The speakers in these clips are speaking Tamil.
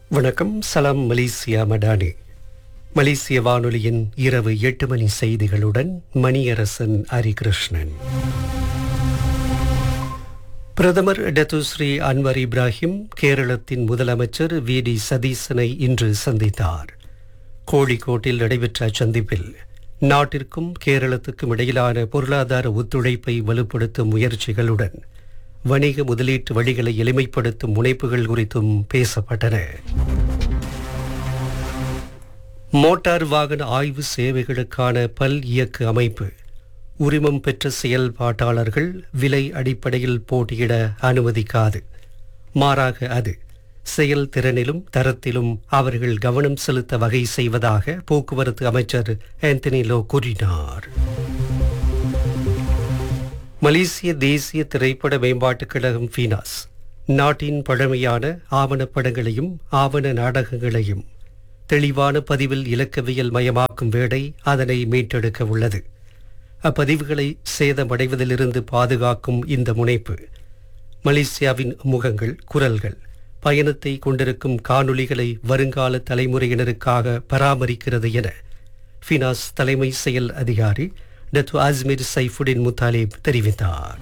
வணக்கம் சலாம் மலேசியா மடானி மலேசிய வானொலியின் இரவு எட்டு மணி செய்திகளுடன் மணியரசன் ஹரிகிருஷ்ணன் பிரதமர் டத்துஸ்ரீ அன்வர் இப்ராஹிம் கேரளத்தின் முதலமைச்சர் வி டி சதீசனை இன்று சந்தித்தார் கோழிக்கோட்டில் நடைபெற்ற அச்சந்திப்பில் நாட்டிற்கும் கேரளத்துக்கும் இடையிலான பொருளாதார ஒத்துழைப்பை வலுப்படுத்தும் முயற்சிகளுடன் வணிக முதலீட்டு வழிகளை எளிமைப்படுத்தும் முனைப்புகள் குறித்தும் பேசப்பட்டன மோட்டார் வாகன ஆய்வு சேவைகளுக்கான பல் இயக்கு அமைப்பு உரிமம் பெற்ற செயல்பாட்டாளர்கள் விலை அடிப்படையில் போட்டியிட அனுமதிக்காது மாறாக அது செயல்திறனிலும் தரத்திலும் அவர்கள் கவனம் செலுத்த வகை செய்வதாக போக்குவரத்து அமைச்சர் ஆந்தனி லோ கூறினார் மலேசிய தேசிய திரைப்பட மேம்பாட்டுக் கழகம் ஃபீனாஸ் நாட்டின் பழமையான ஆவணப்படங்களையும் ஆவண நாடகங்களையும் தெளிவான பதிவில் இலக்கவியல் மயமாக்கும் வேடை அதனை மீட்டெடுக்க உள்ளது அப்பதிவுகளை சேதமடைவதிலிருந்து பாதுகாக்கும் இந்த முனைப்பு மலேசியாவின் முகங்கள் குரல்கள் பயணத்தை கொண்டிருக்கும் காணொளிகளை வருங்கால தலைமுறையினருக்காக பராமரிக்கிறது என ஃபினாஸ் தலைமை செயல் அதிகாரி டத்து அஸ்மீர் சைஃபுடின் முத்தாலிப் தெரிவித்தார்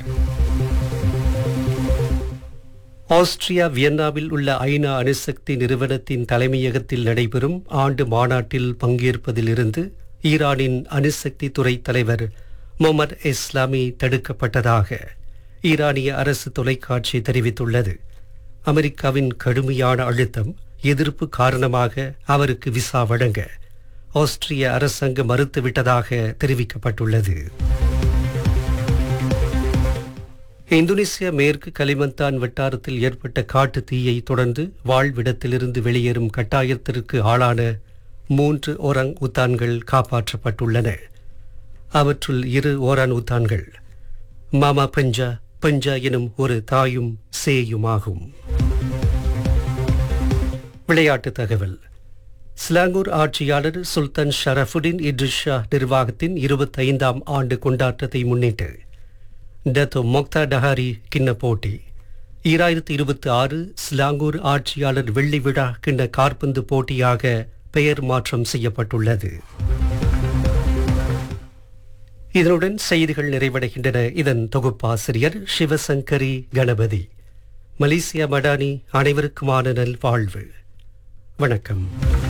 ஆஸ்திரியா வியன்னாவில் உள்ள ஐநா அணுசக்தி நிறுவனத்தின் தலைமையகத்தில் நடைபெறும் ஆண்டு மாநாட்டில் பங்கேற்பதிலிருந்து ஈரானின் அணுசக்தி துறை தலைவர் முகமது இஸ்லாமி தடுக்கப்பட்டதாக ஈரானிய அரசு தொலைக்காட்சி தெரிவித்துள்ளது அமெரிக்காவின் கடுமையான அழுத்தம் எதிர்ப்பு காரணமாக அவருக்கு விசா வழங்க ஆஸ்திரிய அரசாங்கம் மறுத்துவிட்டதாக தெரிவிக்கப்பட்டுள்ளது இந்தோனேசியா மேற்கு கலிமந்தான் வட்டாரத்தில் ஏற்பட்ட காட்டு தீயை தொடர்ந்து வாழ்விடத்திலிருந்து வெளியேறும் கட்டாயத்திற்கு ஆளான மூன்று ஓரங் உத்தான்கள் காப்பாற்றப்பட்டுள்ளன அவற்றுள் இரு ஓரான் உத்தான்கள் மாமா பஞ்சா பஞ்சா எனும் ஒரு தாயும் சேயுமாகும் விளையாட்டு தகவல் ஸ்லாங்கூர் ஆட்சியாளர் சுல்தான் ஷரஃபுடின் இட்ரிஸ் ஷா நிர்வாகத்தின் இருபத்தைந்தாம் ஆண்டு கொண்டாட்டத்தை முன்னிட்டு டத்தோ மொக்தா டஹாரி கிண்ண போட்டி ஈராயிரத்தி இருபத்தி ஆறு ஸ்லாங்கூர் ஆட்சியாளர் வெள்ளி விழா கிண்ண காற்பந்து போட்டியாக பெயர் மாற்றம் செய்யப்பட்டுள்ளது இதனுடன் செய்திகள் நிறைவடைகின்றன இதன் தொகுப்பாசிரியர் சிவசங்கரி கணபதி மலேசியா மடானி அனைவருக்குமான நல்வாழ்வு வணக்கம்